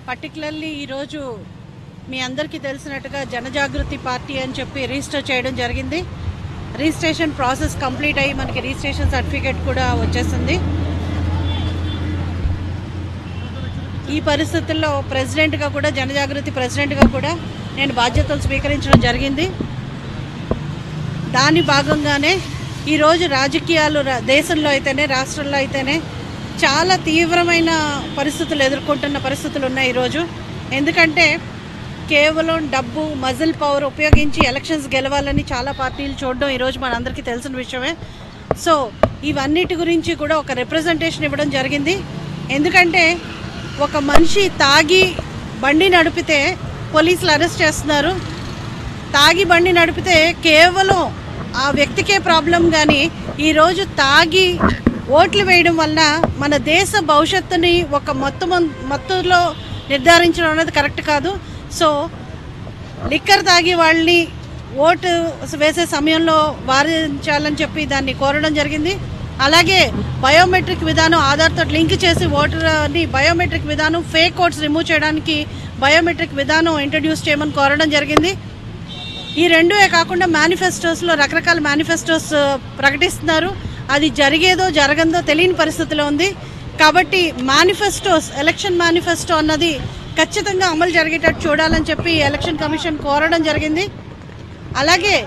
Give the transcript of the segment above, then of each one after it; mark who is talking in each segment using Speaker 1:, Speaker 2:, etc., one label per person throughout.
Speaker 1: particularly ఈరోజు మీ అందరికీ తెలిసినట్టుగా జనజాగృతి పార్టీ అని చెప్పి రిజిస్టర్ చేయడం జరిగింది రిజిస్ట్రేషన్ ప్రాసెస్ కంప్లీట్ అయ్యి మనకి రిజిస్ట్రేషన్ సర్టిఫికేట్ కూడా వచ్చేసింది ఈ పరిస్థితుల్లో ప్రెసిడెంట్గా కూడా జనజాగృతి ప్రెసిడెంట్గా కూడా నేను బాధ్యతలు స్వీకరించడం జరిగింది దాని భాగంగానే ఈరోజు రాజకీయాలు రా- దేశంలో అయితేనే రాష్ట్రంలో అయితేనే చాలా తీవ్రమైన పరిస్థితులు ఎదుర్కొంటున్న పరిస్థితులు ఉన్నాయి ఈరోజు ఎందుకంటే కేవలం డబ్బు మజిల్ పవర్ ఉపయోగించి ఎలక్షన్స్ గెలవాలని చాలా పార్టీలు చూడడం ఈరోజు మనందరికీ తెలిసిన విషయమే సో ఇవన్నిటి గురించి కూడా ఒక రిప్రజెంటేషన్ ఇవ్వడం జరిగింది ఎందుకంటే ఒక మనిషి తాగి బండి నడిపితే పోలీసులు అరెస్ట్ చేస్తున్నారు తాగి బండి నడిపితే కేవలం ఆ వ్యక్తికే ప్రాబ్లం కానీ ఈరోజు తాగి ఓట్లు వేయడం వల్ల మన దేశ భవిష్యత్తుని ఒక మొత్తం మొత్తంలో నిర్ధారించడం అనేది కరెక్ట్ కాదు సో లిక్కర్ తాగి వాళ్ళని ఓటు వేసే సమయంలో వారించాలని చెప్పి దాన్ని కోరడం జరిగింది అలాగే బయోమెట్రిక్ విధానం ఆధార్తో లింక్ చేసి ఓటర్ని బయోమెట్రిక్ విధానం ఫేక్ ఓట్స్ రిమూవ్ చేయడానికి బయోమెట్రిక్ విధానం ఇంట్రడ్యూస్ చేయమని కోరడం జరిగింది ఈ రెండే కాకుండా మేనిఫెస్టోస్లో రకరకాల మేనిఫెస్టోస్ ప్రకటిస్తున్నారు అది జరిగేదో జరగందో తెలియని పరిస్థితిలో ఉంది కాబట్టి మేనిఫెస్టోస్ ఎలక్షన్ మేనిఫెస్టో అన్నది ఖచ్చితంగా అమలు జరిగేటట్టు చూడాలని చెప్పి ఎలక్షన్ కమిషన్ కోరడం జరిగింది అలాగే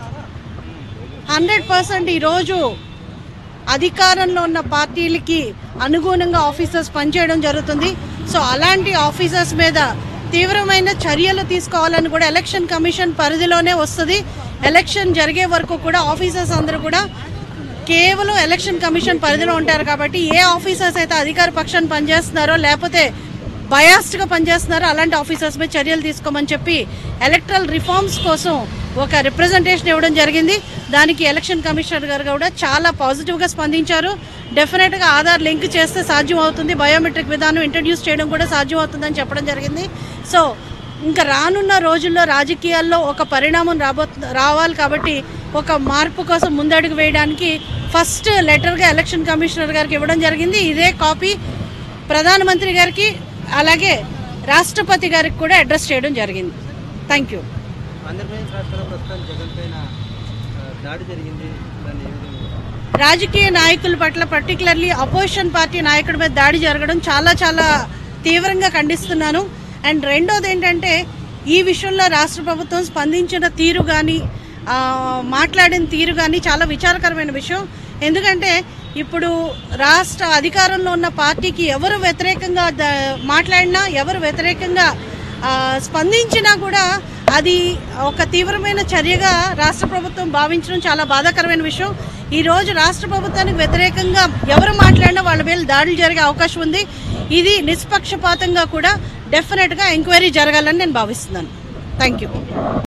Speaker 1: హండ్రెడ్ పర్సెంట్ ఈరోజు అధికారంలో ఉన్న పార్టీలకి అనుగుణంగా ఆఫీసర్స్ పనిచేయడం జరుగుతుంది సో అలాంటి ఆఫీసర్స్ మీద తీవ్రమైన చర్యలు తీసుకోవాలని కూడా ఎలక్షన్ కమిషన్ పరిధిలోనే వస్తుంది ఎలక్షన్ జరిగే వరకు కూడా ఆఫీసర్స్ అందరూ కూడా కేవలం ఎలక్షన్ కమిషన్ పరిధిలో ఉంటారు కాబట్టి ఏ ఆఫీసర్స్ అయితే అధికార పక్షాన్ని పనిచేస్తున్నారో లేకపోతే బయాస్డ్గా పనిచేస్తున్నారో అలాంటి ఆఫీసర్స్ మీద చర్యలు తీసుకోమని చెప్పి ఎలక్ట్రల్ రిఫార్మ్స్ కోసం ఒక రిప్రజెంటేషన్ ఇవ్వడం జరిగింది దానికి ఎలక్షన్ కమిషనర్ గారు కూడా చాలా పాజిటివ్గా స్పందించారు డెఫినెట్గా ఆధార్ లింక్ చేస్తే సాధ్యం అవుతుంది బయోమెట్రిక్ విధానం ఇంట్రడ్యూస్ చేయడం కూడా సాధ్యం అవుతుందని చెప్పడం జరిగింది సో ఇంకా రానున్న రోజుల్లో రాజకీయాల్లో ఒక పరిణామం రాబో రావాలి కాబట్టి ఒక మార్పు కోసం ముందడుగు వేయడానికి ఫస్ట్ లెటర్గా ఎలక్షన్ కమిషనర్ గారికి ఇవ్వడం జరిగింది ఇదే కాపీ ప్రధానమంత్రి గారికి అలాగే రాష్ట్రపతి గారికి కూడా అడ్రస్ చేయడం జరిగింది థ్యాంక్ యూ
Speaker 2: ఆంధ్రప్రదేశ్ రాష్ట్రంలో ప్రస్తుతం జగన్ పైన ఆ, దాడి జరిగింది దాన్ని ఏ విధంగా
Speaker 1: రాజకీయ నాయకుల పట్ల పర్టికులర్లీ అపోజిషన్ పార్టీ నాయకుడి మీద దాడి జరగడం చాలా చాలా తీవ్రంగా ఖండిస్తున్నాను అండ్ రెండోది ఏంటంటే ఈ విషయంలో రాష్ట్ర ప్రభుత్వం స్పందించిన తీరు కానీ మాట్లాడిన తీరు కానీ చాలా విచారకరమైన విషయం ఎందుకంటే ఇప్పుడు రాష్ట్ర అధికారంలో ఉన్న పార్టీకి ఎవరు వ్యతిరేకంగా ద- మాట్లాడినా ఎవరు వ్యతిరేకంగా ఆ, స్పందించినా కూడా అది ఒక తీవ్రమైన చర్యగా రాష్ట్ర ప్రభుత్వం భావించడం చాలా బాధాకరమైన విషయం ఈ రోజు రాష్ట్ర ప్రభుత్వానికి వ్యతిరేకంగా ఎవరు మాట్లాడినా వాళ్ళ మీద దాడులు జరిగే అవకాశం ఉంది ఇది నిష్పక్షపాతంగా కూడా డెఫినెట్గా ఎంక్వైరీ జరగాలని నేను భావిస్తున్నాను థ్యాంక్ యూ